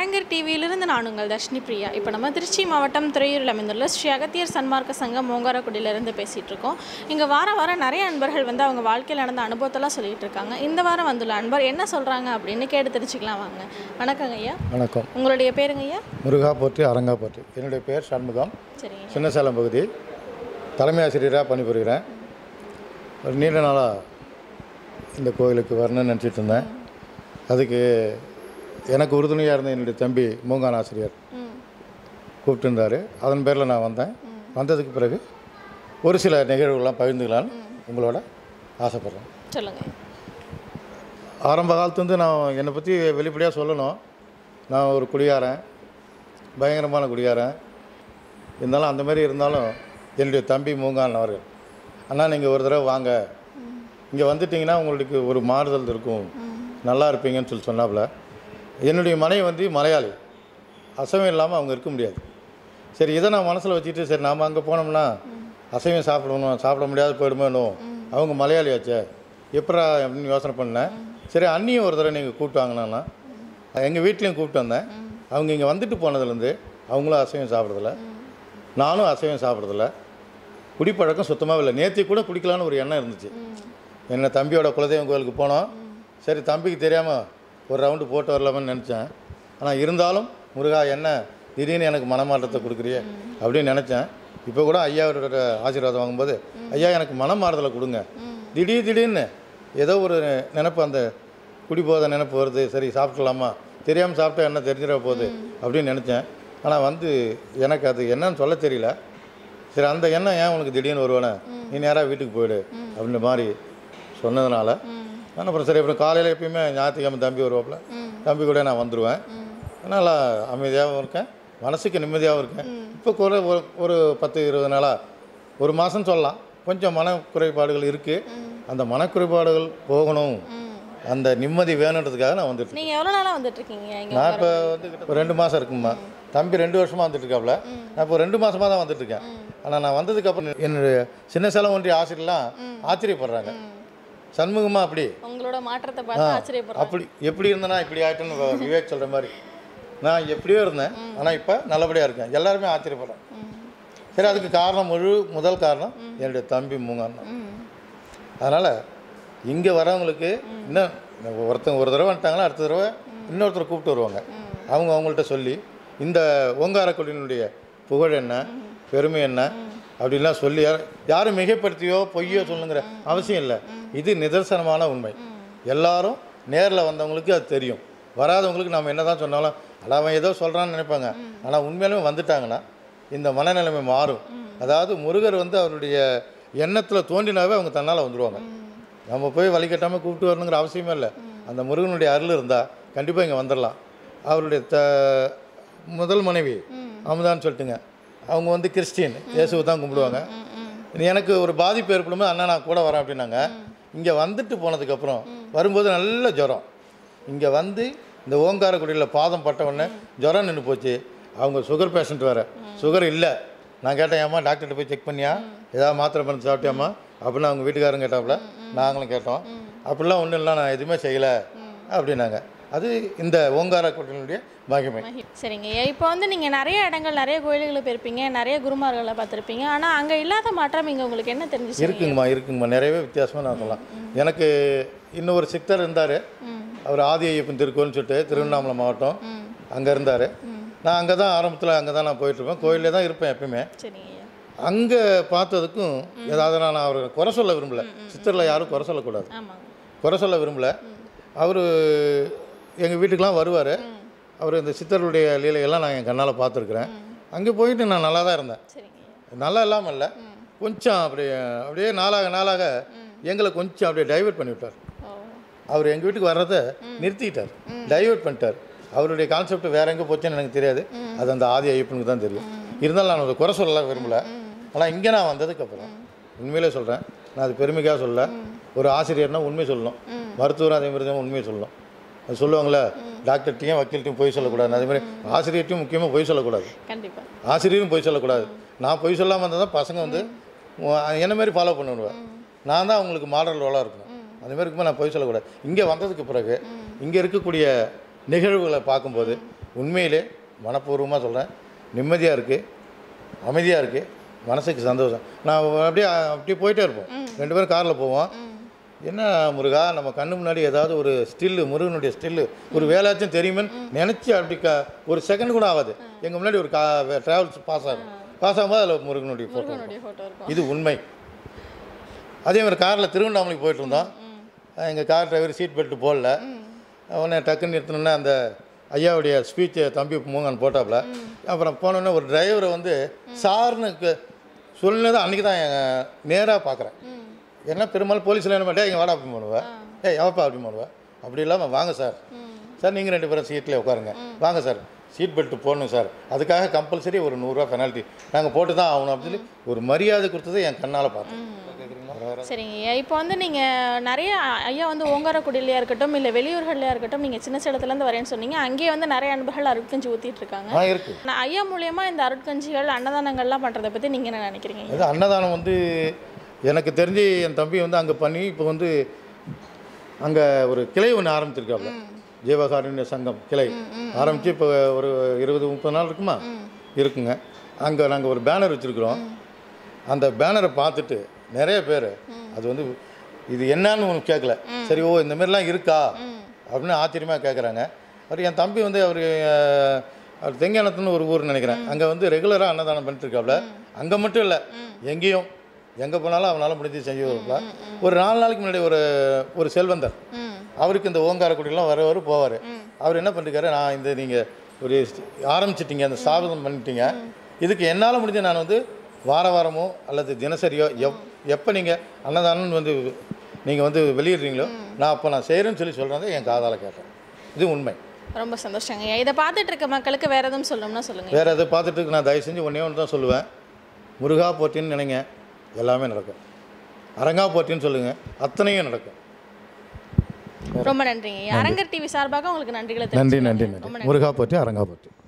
அரங்கர் டிவியிலிருந்து நான் உங்கள் தர்ஷினி பிரியா இப்போ நம்ம திருச்சி மாவட்டம் துறையூரில் அமைந்துள்ள ஸ்ரீ அகத்தியர் சன்மார்க்க சங்கம் மோங்காரக்குடியிலேருந்து பேசிகிட்டு இருக்கோம் இங்கே வார வாரம் நிறைய அன்பர்கள் வந்து அவங்க வாழ்க்கையில் நடந்த அனுபவத்தெல்லாம் சொல்லிட்டு இருக்காங்க இந்த வாரம் வந்துள்ள அன்பர் என்ன சொல்கிறாங்க அப்படின்னு கேட்டு தெரிஞ்சுக்கலாம் வாங்க வணக்கங்க ஐயா வணக்கம் உங்களுடைய பேருங்க ஐயா முருகா போற்றி அரங்கா போற்றி என்னுடைய பேர் சண்முகம் சரிங்க சின்னசேலம் பகுதி தலைமை ஆசிரியராக பணிபுரிகிறேன் ஒரு நீண்ட நாளாக இந்த கோயிலுக்கு வரணும்னு நினச்சிட்டு இருந்தேன் அதுக்கு எனக்கு உறுதுணையாக இருந்த என்னுடைய தம்பி மூங்கான் ஆசிரியர் ம் கூப்பிட்டுருந்தாரு அதன் பேரில் நான் வந்தேன் வந்ததுக்கு பிறகு ஒரு சில நிகழ்வுகள்லாம் பகிர்ந்துக்கலான்னு உங்களோட ஆசைப்பட்றேன் சொல்லுங்கள் ஆரம்ப காலத்துலேருந்து நான் என்னை பற்றி வெளிப்படையாக சொல்லணும் நான் ஒரு குடியாரன் பயங்கரமான குடியாரன் இருந்தாலும் அந்த மாதிரி இருந்தாலும் என்னுடைய தம்பி மூங்கான் அவர்கள் அண்ணா நீங்கள் ஒரு தடவை வாங்க இங்கே வந்துட்டிங்கன்னா உங்களுக்கு ஒரு மாறுதல் இருக்கும் நல்லா இருப்பீங்கன்னு சொல்லி சொன்னாப்புல என்னுடைய மனைவி வந்து மலையாளி அசைவம் இல்லாமல் அவங்க இருக்க முடியாது சரி இதை நான் மனசில் வச்சுட்டு சரி நாம் அங்கே போனோம்னா அசைவம் சாப்பிடணும் சாப்பிட முடியாது போயிடுமேனோ அவங்க மலையாளி ஆச்சே எப்படா அப்படின்னு யோசனை பண்ணேன் சரி அண்ணியும் ஒரு தடவை நீங்கள் கூப்பிட்டு வாங்கினா எங்கள் வீட்லேயும் கூப்பிட்டு வந்தேன் அவங்க இங்கே வந்துட்டு போனதுலேருந்து அவங்களும் அசைவம் சாப்பிட்றதில்ல நானும் அசைவம் சாப்பிட்றதில்ல குடிப்பழக்கம் சுத்தமாக இல்லை நேற்று கூட குடிக்கலான்னு ஒரு எண்ணம் இருந்துச்சு என்ன தம்பியோட குலதெய்வம் கோயிலுக்கு போனோம் சரி தம்பிக்கு தெரியாமல் ஒரு ரவுண்டு போட்டு வரலாமான்னு நினச்சேன் ஆனால் இருந்தாலும் முருகா என்ன திடீர்னு எனக்கு மனமாற்றத்தை கொடுக்குறியே அப்படின்னு நினச்சேன் இப்போ கூட ஐயாவோட ஆசீர்வாதம் வாங்கும்போது ஐயா எனக்கு மனமாறுதலை கொடுங்க திடீர் திடீர்னு ஏதோ ஒரு நினப்பு அந்த குடிபோத நினப்பு வருது சரி சாப்பிட்லாமா தெரியாமல் சாப்பிட்டா என்ன தெரிஞ்சிட போகுது அப்படின்னு நினச்சேன் ஆனால் வந்து எனக்கு அது என்னன்னு சொல்ல தெரியல சரி அந்த எண்ணம் ஏன் உனக்கு திடீர்னு வருவானே நீ நேராக வீட்டுக்கு போயிடு அப்படின்ற மாதிரி சொன்னதுனால நான் அப்புறம் சரி அப்புறம் காலையில் எப்பயுமே ஞாயிற்றுக்கிழமை தம்பி வருவாப்புல தம்பி கூட நான் வந்துடுவேன் நல்லா அமைதியாகவும் இருக்கேன் மனசுக்கு நிம்மதியாகவும் இருக்கேன் இப்போ கூட ஒரு ஒரு பத்து இருபது நாளாக ஒரு மாதம் சொல்லலாம் கொஞ்சம் மன குறைபாடுகள் இருக்குது அந்த மனக்குறைபாடுகள் போகணும் அந்த நிம்மதி வேணுன்றதுக்காக நான் வந்துட்டு நீங்கள் எவ்வளோ நாளாக வந்துட்டுருக்கீங்க இங்கே நான் இப்போ வந்து ஒரு ரெண்டு மாதம் இருக்குமா தம்பி ரெண்டு வருஷமாக வந்துட்டு இருக்காப்புல நான் இப்போ ரெண்டு மாசமா தான் வந்துட்டு இருக்கேன் ஆனால் நான் வந்ததுக்கு அப்புறம் என்னுடைய சின்ன சேலம் ஒன்றிய ஆசிரியர்லாம் ஆச்சரியப்படுறாங்க சண்முகமா அப்படி உங்களோட மாற்றத்தை பார்த்து ஆச்சரியப்படுறேன் அப்படி எப்படி இருந்தேனா இப்படி ஆயிட்டுன்னு வ- விவேக் சொல்கிற மாதிரி நான் எப்படியோ இருந்தேன் ஆனால் இப்போ நல்லபடியாக இருக்கேன் எல்லாருமே ஆச்சரியப்படுறேன் சரி அதுக்கு காரணம் முழு முதல் காரணம் என்னுடைய தம்பி மூங்கான் தான் அதனால் இங்கே வரவங்களுக்கு இன்னும் ஒருத்தங்க ஒரு தடவை வந்துட்டாங்களா அடுத்த தடவை இன்னொருத்தரை கூப்பிட்டு வருவாங்க அவங்க அவங்கள்ட்ட சொல்லி இந்த ஓங்காரக்குடியினுடைய புகழ் என்ன பெருமை என்ன அப்படின்லாம் சொல்லி யார்- யாரும் மிகைப்படுத்தியோ பொய்யோ சொல்லுங்கிற அவசியம் இல்லை இது நிதர்சனமான உண்மை எல்லாரும் நேரில் வந்தவங்களுக்கு அது தெரியும் வராதவங்களுக்கு நம்ம என்ன தான் சொன்னாலும் அட அவன் ஏதோ சொல்கிறான்னு நினைப்பாங்க ஆனால் உண்மையிலுமே வந்துட்டாங்கன்னா இந்த மனநிலைமை மாறும் அதாவது முருகர் வந்து அவருடைய எண்ணத்தில் தோன்றினாவே அவங்க தன்னால் வந்துடுவாங்க நம்ம போய் வழி கட்டாமல் கூப்பிட்டு வரணுங்கிற அவசியமே இல்லை அந்த முருகனுடைய அருள் இருந்தால் கண்டிப்பாக இங்கே வந்துடலாம் அவருடைய த முதல் மனைவி அமுதான்னு சொல்லிட்டுங்க அவங்க வந்து கிறிஸ்டின் இயேசுவை தான் கும்பிடுவாங்க எனக்கு ஒரு பாதிப்பு ஏற்படும்போது அண்ணா நான் கூட வரேன் அப்படின்னாங்க இங்கே வந்துட்டு போனதுக்கப்புறம் வரும்போது நல்ல ஜுரம் இங்கே வந்து இந்த ஓங்காரக்குடியில் பாதம் பட்ட உடனே ஜுரம் நின்று போச்சு அவங்க சுகர் பேஷண்ட் வேறு சுகர் இல்லை நான் கேட்டேன் ஏம்மா டாக்டர்கிட்ட போய் செக் பண்ணியா ஏதாவது மாத்திரை மருந்து சாப்பிட்டியாம்மா அப்படின்னு அவங்க வீட்டுக்காரங்க கேட்டாப்புல நாங்களும் கேட்டோம் அப்படிலாம் ஒன்றும் இல்லை நான் எதுவுமே செய்யலை அப்படின்னாங்க அது இந்த ஓங்காரக்குடியினுடைய மகிமை சரிங்க இப்போ வந்து நீங்கள் நிறைய இடங்கள் நிறைய கோயில்களுக்கு போயிருப்பீங்க நிறைய குருமார்களை பார்த்துருப்பீங்க ஆனால் அங்கே இல்லாத மாற்றம் இங்கே உங்களுக்கு என்ன தெரிஞ்சிச்சு இருக்குங்கம்மா இருக்குங்கம்மா நிறையவே வித்தியாசமாக நான் சொல்லலாம் எனக்கு இன்னொரு சித்தர் இருந்தார் அவர் ஆதி ஐயப்பன் திருக்கோயில்னு சொல்லிட்டு திருவண்ணாமலை மாவட்டம் அங்கே இருந்தார் நான் அங்கே தான் ஆரம்பத்தில் அங்கே தான் நான் போயிட்டுருப்பேன் கோயிலே தான் இருப்பேன் எப்பயுமே சரிங்க ஐயா அங்கே பார்த்ததுக்கும் ஏதாவது நான் அவர் குறை சொல்ல விரும்பல சித்தரில் யாரும் குறை சொல்லக்கூடாது ஆமாங்க குறை சொல்ல விரும்பல அவர் எங்கள் வீட்டுக்கெலாம் வருவார் அவர் இந்த சித்தருடைய லீலையெல்லாம் நான் என் கண்ணால் பார்த்துருக்குறேன் அங்கே போயிட்டு நான் நல்லா தான் இருந்தேன் சரிங்க ஐயா நல்லா இல்லாமல் இல்லை கொஞ்சம் அப்படி அப்படியே நாளாக நாளாக எங்களை கொஞ்சம் அப்படியே டைவர்ட் பண்ணி விட்டார் ஓ அவர் எங்கள் வீட்டுக்கு வர்றதை நிறுத்திக்கிட்டார் டைவர்ட் பண்ணிட்டார் அவருடைய கான்செப்ட் வேற எங்கே போச்சுன்னு எனக்கு தெரியாது அது அந்த ஆதி ஐயப்பனுக்கு தான் தெரியும் இருந்தாலும் நான் அதை குறை சொல்லலாம் விரும்பல ஆனால் இங்கே நான் வந்ததுக்கப்புறம் உண்மையிலே சொல்கிறேன் நான் அது பெருமைக்காக சொல்ல ஒரு ஆசிரியர்னா உண்மை சொல்லணும் மருத்துவர் அதே மாதிரி தான் உண்மையை சொல்லணும் அது சொல்லுவாங்களே டாக்டர்கிட்டையும் வக்கீல்கிட்டையும் போய் சொல்லக்கூடாது அதே மாதிரி ஆசிரியர்கிட்டையும் முக்கியமாக போய் சொல்லக்கூடாது கண்டிப்பாக ஆசிரியரும் போய் சொல்லக்கூடாது நான் போய் சொல்லாமல் இருந்தால் தான் பசங்க வந்து உ- என்ன மாதிரி ஃபாலோ பண்ணுவேன் நான் தான் அவங்களுக்கு மாடல் ரோலாக இருக்கணும் அந்த மாதிரி இருக்கும்போது நான் போய் சொல்லக்கூடாது இங்கே வந்ததுக்கு பிறகு இங்கே இருக்கக்கூடிய நிகழ்வுகளை பார்க்கும்போது உண்மையிலே மனப்பூர்வமாக சொல்கிறேன் நிம்மதியாக இருக்குது அமைதியாக இருக்குது மனசுக்கு சந்தோஷம் நான் அப்படியே அப்படியே போயிட்டே இருப்போம் ரெண்டு பேரும் காரில் போவோம் என்ன முருகா நம்ம கண்ணு முன்னாடி ஏதாவது ஒரு ஸ்டில்லு முருகனுடைய ஸ்டில்லு ஒரு வேலையாச்சும் தெரியுமேன்னு நினச்சி அப்படி க ஒரு செகண்ட் கூட ஆகாது எங்கள் முன்னாடி ஒரு கா ட்ராவல்ஸ் பாஸ் ஆகும் பாஸ் ஆகும்போது அதில் முருகனுடைய ஃபோட்டோ முருகனுடைய ஃபோட்டோ இருக்கும் இது உண்மை அதே மாதிரி காரில் திருவண்ணாமலைக்கு போயிட்டு இருந்தோம் எங்கள் கார் டிரைவர் சீட் பெல்ட் போடல உடனே டக்குன்னு நிறுத்தினோன்னே அந்த ஐயாவுடைய ஸ்பீச்சை தம்பி மூங்கன் போட்டாப்புல அப்புறம் போனோடனே ஒரு டிரைவரை வந்து சார்னு க- சொன்னது அன்றைக்கி தான் நேராக பார்க்குறேன் ஏன்னா பெரும்பாலும் போலீஸில் என்ன பண்ணே இங்கே வாடா அப்படி பண்ணுவேன் ஏய் எவப்பா அப்படி பண்ணுவேன் அப்படி இல்லாமல் வாங்க சார் சார் நீங்கள் ரெண்டு பேரும் சீட்டில் உட்காருங்க வாங்க சார் சீட் பெல்ட் போடணும் சார் அதுக்காக கம்பல்சரி ஒரு நூறுரூவா பெனால்ட்டி நாங்கள் போட்டு தான் ஆகணும் அப்படின்னு சொல்லி ஒரு மரியாதை கொடுத்ததை என் கண்ணால் பார்த்தேன் கேட்குறீங்களா வேற சரிங்க ஐயா இப்போ வந்து நீங்கள் நிறைய ஐயா வந்து ஓங்காரக்குடியிலையா இருக்கட்டும் இல்லை வெளியூர்களையா இருக்கட்டும் நீங்கள் சின்ன சேலத்துலேருந்து வரேன்னு சொன்னீங்க அங்கேயே வந்து நிறைய அன்பர்கள் அருட்கஞ்சி ஊற்றிட்டு இருக்காங்க ஆ இருக்குது நான் ஐயா மூலியமா இந்த அருட்கஞ்சிகள் அன்னதானங்கள்லாம் பண்ணுறதை பற்றி நீங்கள் என்ன நினைக்கிறீங்க அது அன்னதானம் வந்து எனக்கு தெரிஞ்சு என் தம்பி வந்து அங்கே பண்ணி இப்போ வந்து அங்கே ஒரு கிளை ஒன்று ஆரம்பிச்சிருக்காப்புல ஜீவகாருண்ய சங்கம் கிளை ஆரம்பித்து இப்போ ஒரு இருபது முப்பது நாள் இருக்குமா இருக்குங்க அங்கே நாங்கள் ஒரு பேனர் வச்சுருக்குறோம் அந்த பேனரை பார்த்துட்டு நிறைய பேர் அது வந்து இது என்னன்னு ஒன்று கேட்கல சரி ஓ இந்த மாதிரிலாம் இருக்கா அப்படின்னு ஆச்சரியமாக கேட்குறாங்க அவர் என் தம்பி வந்து அவர் அவர் தெங்கானத்துன்னு ஒரு ஊர் நினைக்கிறேன் அங்கே வந்து ரெகுலராக அன்னதானம் பண்ணிட்டு இருக்காப்புல அங்கே மட்டும் இல்லை எங்கேயும் எங்கே போனாலும் அவனால் முடிஞ்சு செஞ்சு வருவாப்ல ஒரு நாலு நாளைக்கு முன்னாடி ஒரு ஒரு செல்வந்தர் ம் அவருக்கு இந்த ஓங்காரக்குடியெல்லாம் வரவர் போவார் அவர் என்ன பண்ணிருக்காரு நான் இந்த நீங்கள் ஒரு ஸ்- ஆரம்பிச்சிட்டீங்க அந்த ஸ்தாபனம் பண்ணிட்டீங்க இதுக்கு என்னால் முடிஞ்ச நான் வந்து வார வாரமோ அல்லது தினசரியோ எப் எப்போ நீங்கள் அன்னதானம்னு வந்து நீங்கள் வந்து வெளியிடுறீங்களோ நான் அப்போ நான் செய்கிறேன்னு சொல்லி சொல்கிறத என் காதால் கேட்டேன் இது உண்மை ரொம்ப சந்தோஷங்க ஐயா இதை பார்த்துட்டு இருக்க மக்களுக்கு வேற எதுவும் சொல்லணும்னா சொல்லுங்க வேறு எதை பார்த்துட்டு இருக்கு, நான் தயவு செஞ்சு ஒன்றே ஒன்று தான் சொல்லுவேன் முருகா போற்றின்னு நினைங்க எல்லாமே நடக்கும் அரங்கா போற்றின்னு சொல்லுங்கள் அத்தனையும் நடக்கும் ரொம்ப நன்றிங்க ஐயா அரங்கர் டிவி சார்பாக உங்களுக்கு நன்றிகளை நன்றி தெரிவிச்சுக்கிறேன். நன்றி ரொம்ப நன்றி முருகா போற்றி அரங்கா போற்றி